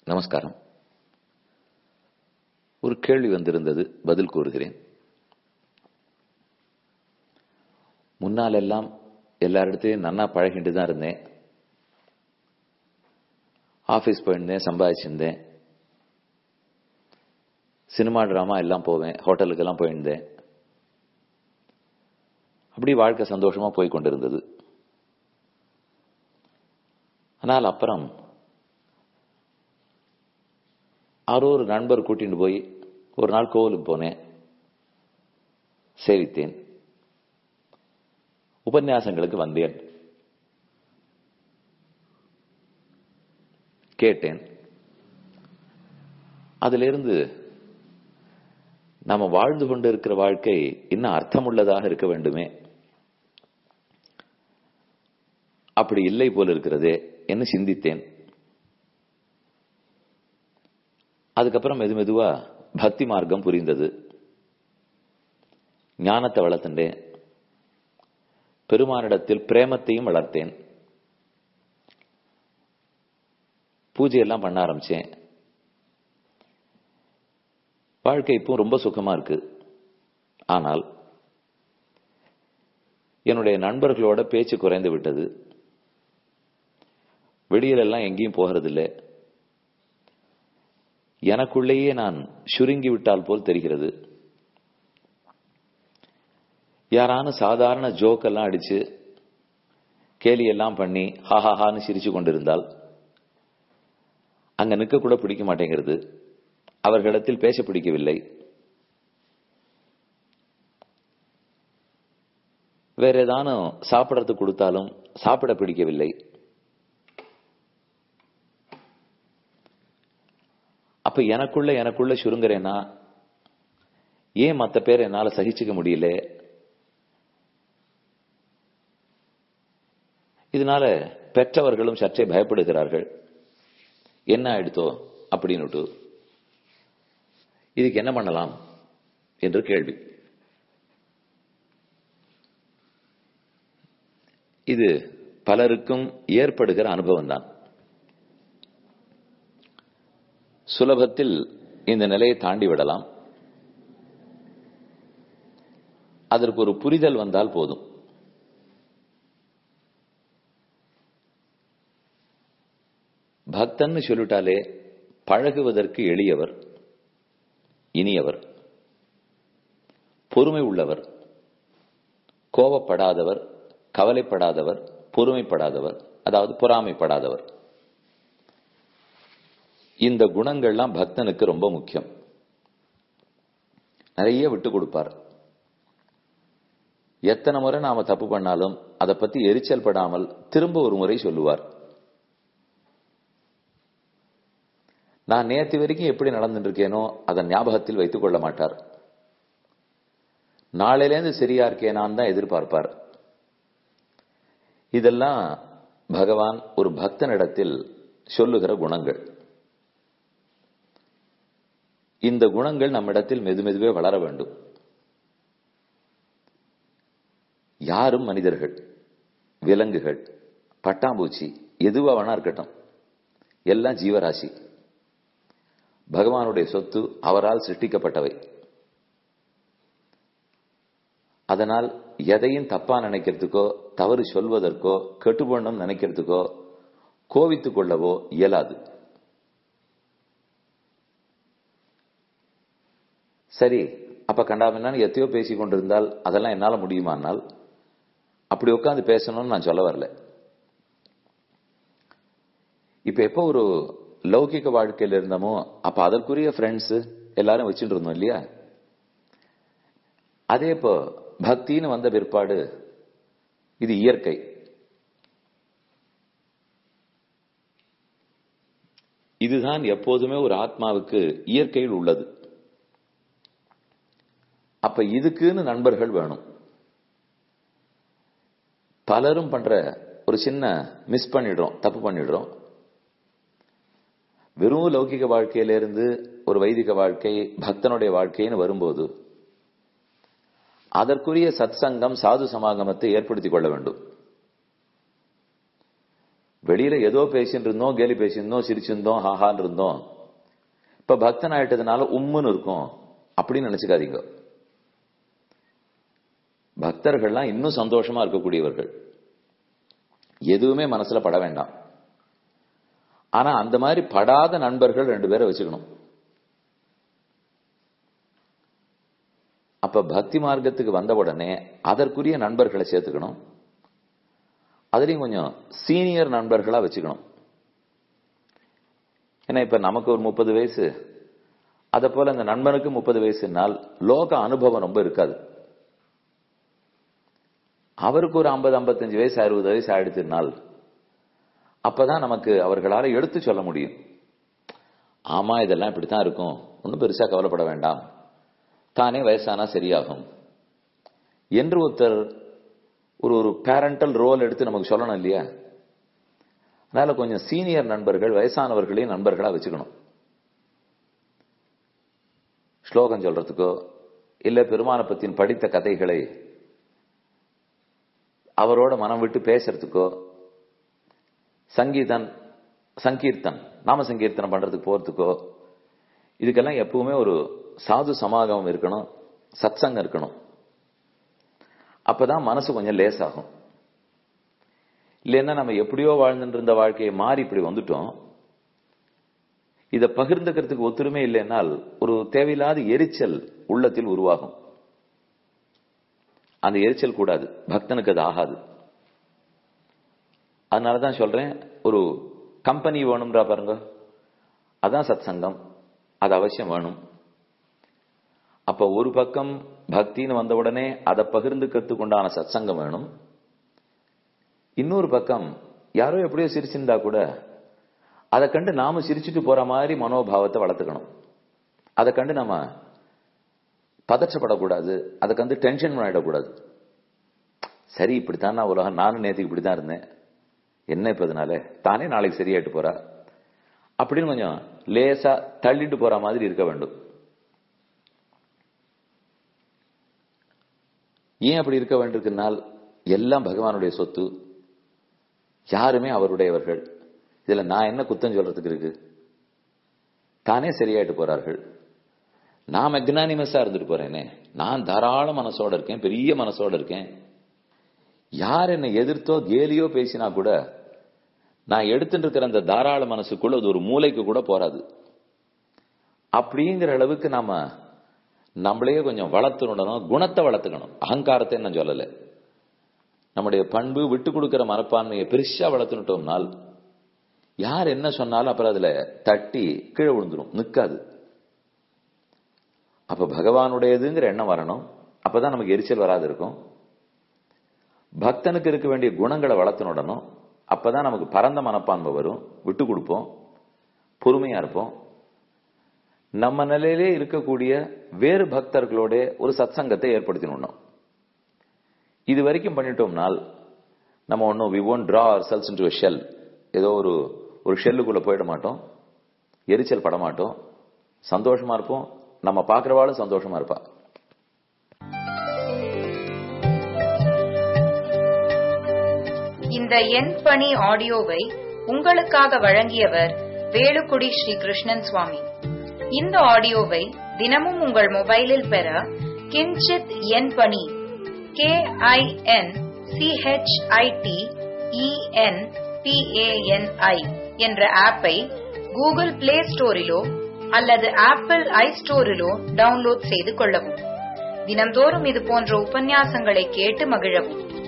நமஸ்காரம் ஒரு கேள்வி வந்திருந்தது பதில் கூறுகிறேன் முன்னால் எல்லாம் எல்லாரிடத்தையும் நன்னா பழகிட்டு தான் இருந்தேன் ஆபீஸ் போயிருந்தேன் சம்பாதிச்சிருந்தேன் சினிமா டிராமா எல்லாம் போவேன் ஹோட்டலுக்கெல்லாம் போயிருந்தேன் அப்படி வாழ்க்கை சந்தோஷமா போய் கொண்டிருந்தது ஆனால் அப்புறம் யாரோ ஒரு நண்பர் கூட்டிட்டு போய் ஒரு நாள் கோவிலுக்கு போனேன் சேவித்தேன் உபன்யாசங்களுக்கு வந்தேன் கேட்டேன் அதிலிருந்து நாம வாழ்ந்து கொண்டு இருக்கிற வாழ்க்கை இன்னும் அர்த்தமுள்ளதாக இருக்க வேண்டுமே அப்படி இல்லை போல இருக்கிறதே என்று சிந்தித்தேன் அதுக்கப்புறம் மெது மெதுவா பக்தி மார்க்கம் புரிந்தது ஞானத்தை வளர்த்துட்டேன் பெருமானிடத்தில் பிரேமத்தையும் வளர்த்தேன் பூஜையெல்லாம் பண்ண ஆரம்பிச்சேன் வாழ்க்கை இப்போ ரொம்ப சுகமா இருக்கு ஆனால் என்னுடைய நண்பர்களோட பேச்சு குறைந்து விட்டது வெளியிலெல்லாம் எங்கேயும் போகிறதில்லை எனக்குள்ளேயே நான் சுருங்கி விட்டால் போல் தெரிகிறது யாரான சாதாரண ஜோக்கெல்லாம் அடிச்சு கேலி எல்லாம் பண்ணி ஹாஹாஹான்னு சிரிச்சு கொண்டிருந்தால் அங்க நிற்க கூட பிடிக்க மாட்டேங்கிறது அவர்களிடத்தில் பேச பிடிக்கவில்லை வேற ஏதானும் சாப்பிடறதுக்கு கொடுத்தாலும் சாப்பிட பிடிக்கவில்லை அப்ப எனக்குள்ள எனக்குள்ள சுருங்குறேன்னா ஏன் மத்த பேர் என்னால சகிச்சுக்க முடியல இதனால பெற்றவர்களும் சற்றே பயப்படுகிறார்கள் என்ன ஆயிடுத்தோ அப்படின்னுட்டு இதுக்கு என்ன பண்ணலாம் என்று கேள்வி இது பலருக்கும் ஏற்படுகிற அனுபவம் தான் சுலபத்தில் இந்த நிலையை தாண்டி விடலாம் அதற்கு ஒரு புரிதல் வந்தால் போதும் பக்தன்னு சொல்லிட்டாலே பழகுவதற்கு எளியவர் இனியவர் பொறுமை உள்ளவர் கோபப்படாதவர் கவலைப்படாதவர் பொறுமைப்படாதவர் அதாவது பொறாமைப்படாதவர் இந்த குணங்கள்லாம் பக்தனுக்கு ரொம்ப முக்கியம் நிறைய விட்டு கொடுப்பார் எத்தனை முறை நாம தப்பு பண்ணாலும் அதை பத்தி எரிச்சல் படாமல் திரும்ப ஒரு முறை சொல்லுவார் நான் நேற்று வரைக்கும் எப்படி நடந்துட்டு இருக்கேனோ அதை ஞாபகத்தில் வைத்துக் கொள்ள மாட்டார் நாளையிலேருந்து சரியா இருக்கேனான் தான் எதிர்பார்ப்பார் இதெல்லாம் பகவான் ஒரு பக்தனிடத்தில் சொல்லுகிற குணங்கள் இந்த குணங்கள் நம்மிடத்தில் மெது மெதுவே வளர வேண்டும் யாரும் மனிதர்கள் விலங்குகள் பட்டாம்பூச்சி எதுவா வேணா இருக்கட்டும் எல்லாம் ஜீவராசி பகவானுடைய சொத்து அவரால் சிருஷ்டிக்கப்பட்டவை அதனால் எதையும் தப்பா நினைக்கிறதுக்கோ தவறு சொல்வதற்கோ கெட்டுப்பண்ணும் நினைக்கிறதுக்கோ கோவித்துக் கொள்ளவோ இயலாது சரி அப்ப கண்டாமன்னு எத்தையோ பேசி கொண்டிருந்தால் அதெல்லாம் என்னால முடியுமானால் அப்படி உட்காந்து பேசணும்னு நான் சொல்ல வரல இப்ப எப்போ ஒரு லௌகிக வாழ்க்கையில் இருந்தோமோ அப்ப அதற்குரிய ஃப்ரெண்ட்ஸ் எல்லாரும் வச்சுட்டு இருந்தோம் இல்லையா அதே இப்போ பக்தின்னு வந்த பிற்பாடு இது இயற்கை இதுதான் எப்போதுமே ஒரு ஆத்மாவுக்கு இயற்கையில் உள்ளது அப்ப இதுக்குன்னு நண்பர்கள் வேணும் பலரும் பண்ற ஒரு சின்ன மிஸ் பண்ணிடுறோம் தப்பு பண்ணிடுறோம் வெறும் லௌகிக வாழ்க்கையிலிருந்து ஒரு வைதிக வாழ்க்கை பக்தனுடைய வாழ்க்கைன்னு வரும்போது அதற்குரிய சத் சங்கம் சாது சமாகமத்தை ஏற்படுத்திக் கொள்ள வேண்டும் வெளியில ஏதோ பேசிட்டு இருந்தோம் கேலி பேசியிருந்தோம் சிரிச்சிருந்தோம் ஹாஹான்னு இருந்தோம் இப்ப பக்தன் ஆயிட்டதுனால உம்முன்னு இருக்கும் அப்படின்னு நினைச்சுக்காதீங்க பக்தர்கள்லாம் இன்னும் சந்தோஷமா இருக்கக்கூடியவர்கள் எதுவுமே மனசுல பட வேண்டாம் ஆனா அந்த மாதிரி படாத நண்பர்கள் ரெண்டு பேரை வச்சுக்கணும் அப்ப பக்தி மார்க்கத்துக்கு வந்த உடனே அதற்குரிய நண்பர்களை சேர்த்துக்கணும் அதுலயும் கொஞ்சம் சீனியர் நண்பர்களா வச்சுக்கணும் ஏன்னா இப்ப நமக்கு ஒரு முப்பது வயசு அத போல அந்த நண்பனுக்கு முப்பது வயசுனால் லோக அனுபவம் ரொம்ப இருக்காது அவருக்கு ஒரு ஐம்பது ஐம்பத்தஞ்சு வயசு அறுபது வயசு ஆயிடுச்சுனால் அப்பதான் நமக்கு அவர்களால எடுத்து சொல்ல முடியும் ஆமா இதெல்லாம் இப்படித்தான் இருக்கும் ஒன்றும் பெருசா கவலைப்பட வேண்டாம் தானே வயசானா சரியாகும் என்று ஒருத்தர் ஒரு ஒரு பேரண்டல் ரோல் எடுத்து நமக்கு சொல்லணும் இல்லையா அதனால கொஞ்சம் சீனியர் நண்பர்கள் வயசானவர்களையும் நண்பர்களா வச்சுக்கணும் ஸ்லோகம் சொல்றதுக்கோ இல்ல பெருமான பத்தின் படித்த கதைகளை அவரோட மனம் விட்டு பேசுறதுக்கோ சங்கீதன் சங்கீர்த்தன் நாம சங்கீர்த்தனம் பண்றதுக்கு போறதுக்கோ இதுக்கெல்லாம் எப்பவுமே ஒரு சாது சமாகமம் இருக்கணும் சத்சங்கம் இருக்கணும் அப்பதான் மனசு கொஞ்சம் லேசாகும் இல்லைன்னா நம்ம எப்படியோ வாழ்ந்துட்டு இருந்த வாழ்க்கையை மாறி இப்படி வந்துட்டோம் இதை பகிர்ந்துக்கிறதுக்கு ஒத்துருமே இல்லைன்னால் ஒரு தேவையில்லாத எரிச்சல் உள்ளத்தில் உருவாகும் அந்த எரிச்சல் கூடாது பக்தனுக்கு அது ஆகாது அதனாலதான் சொல்றேன் ஒரு கம்பெனி வேணும்ன்றா பாருங்க அதான் சத் சங்கம் அது அவசியம் வேணும் அப்ப ஒரு பக்கம் பக்தின்னு வந்த உடனே அதை பகிர்ந்துக்கிறதுக்கு உண்டான சத் சங்கம் வேணும் இன்னொரு பக்கம் யாரோ எப்படியோ சிரிச்சிருந்தா கூட அதை கண்டு நாம சிரிச்சுட்டு போற மாதிரி மனோபாவத்தை வளர்த்துக்கணும் அதை கண்டு நம்ம பதற்றப்படக்கூடாது அதை கண்டு டென்ஷன் பண்ணிடக்கூடாது சரி இப்படித்தான் நான் உலகம் நானும் நேற்றுக்கு இப்படித்தான் இருந்தேன் என்ன இப்ப இதனால தானே நாளைக்கு சரியாயிட்டு போறா அப்படின்னு கொஞ்சம் லேசா தள்ளிட்டு போற மாதிரி இருக்க வேண்டும் ஏன் அப்படி இருக்க வேண்டியிருக்குனால் எல்லாம் பகவானுடைய சொத்து யாருமே அவருடையவர்கள் இதுல நான் என்ன குத்தம் சொல்றதுக்கு இருக்கு தானே சரியாயிட்டு போறார்கள் நான் மெக்னானிமஸா இருந்துட்டு போறேனே நான் தாராள மனசோட இருக்கேன் பெரிய மனசோட இருக்கேன் யார் என்னை எதிர்த்தோ கேலியோ பேசினா கூட நான் எடுத்துட்டு இருக்கிற அந்த தாராள மனசுக்குள்ள அது ஒரு மூளைக்கு கூட போறாது அப்படிங்கிற அளவுக்கு நாம நம்மளையே கொஞ்சம் வளர்த்துடணும் குணத்தை வளர்த்துக்கணும் அகங்காரத்தை நான் சொல்லல நம்முடைய பண்பு விட்டு கொடுக்கிற மனப்பான்மையை பெருசா வளர்த்துட்டோம்னால் யார் என்ன சொன்னாலும் அப்புறம் அதுல தட்டி கீழே விழுந்துரும் நிற்காது அப்ப பகவானுடையதுங்கிற எண்ணம் வரணும் அப்பதான் நமக்கு எரிச்சல் வராது இருக்கும் பக்தனுக்கு இருக்க வேண்டிய குணங்களை வளர்த்துனுடணும் அப்பதான் நமக்கு பரந்த மனப்பான்மை வரும் விட்டு கொடுப்போம் பொறுமையா இருப்போம் நம்ம நிலையிலே இருக்கக்கூடிய வேறு பக்தர்களோட ஒரு சத்சங்கத்தை ஏற்படுத்தினோம் இது வரைக்கும் பண்ணிட்டோம்னால் நம்ம ஒன்றும் we won't draw our cells into shell ஏதோ ஒரு ஒரு ஷெல்லுக்குள்ள போயிட மாட்டோம் எரிச்சல் பட மாட்டோம் சந்தோஷமா இருப்போம் நம்ம பார்க்கிறவாளும் சந்தோஷமா இருப்பா இந்த எண் பணி ஆடியோவை உங்களுக்காக வழங்கியவர் வேலுக்குடி ஸ்ரீ கிருஷ்ணன் சுவாமி இந்த ஆடியோவை தினமும் உங்கள் மொபைலில் பெற கிஞ்சித் எண் பணி கே ஐ என் சிஹெச்ஐடி இஎன் பிஏஎன்ஐ என்ற ஆப்பை கூகுள் பிளே ஸ்டோரிலோ அல்லது ஆப்பிள் ஐ ஸ்டோரிலோ டவுன்லோட் செய்து கொள்ளவும் தினந்தோறும் இது போன்ற உபன்யாசங்களை கேட்டு மகிழவும்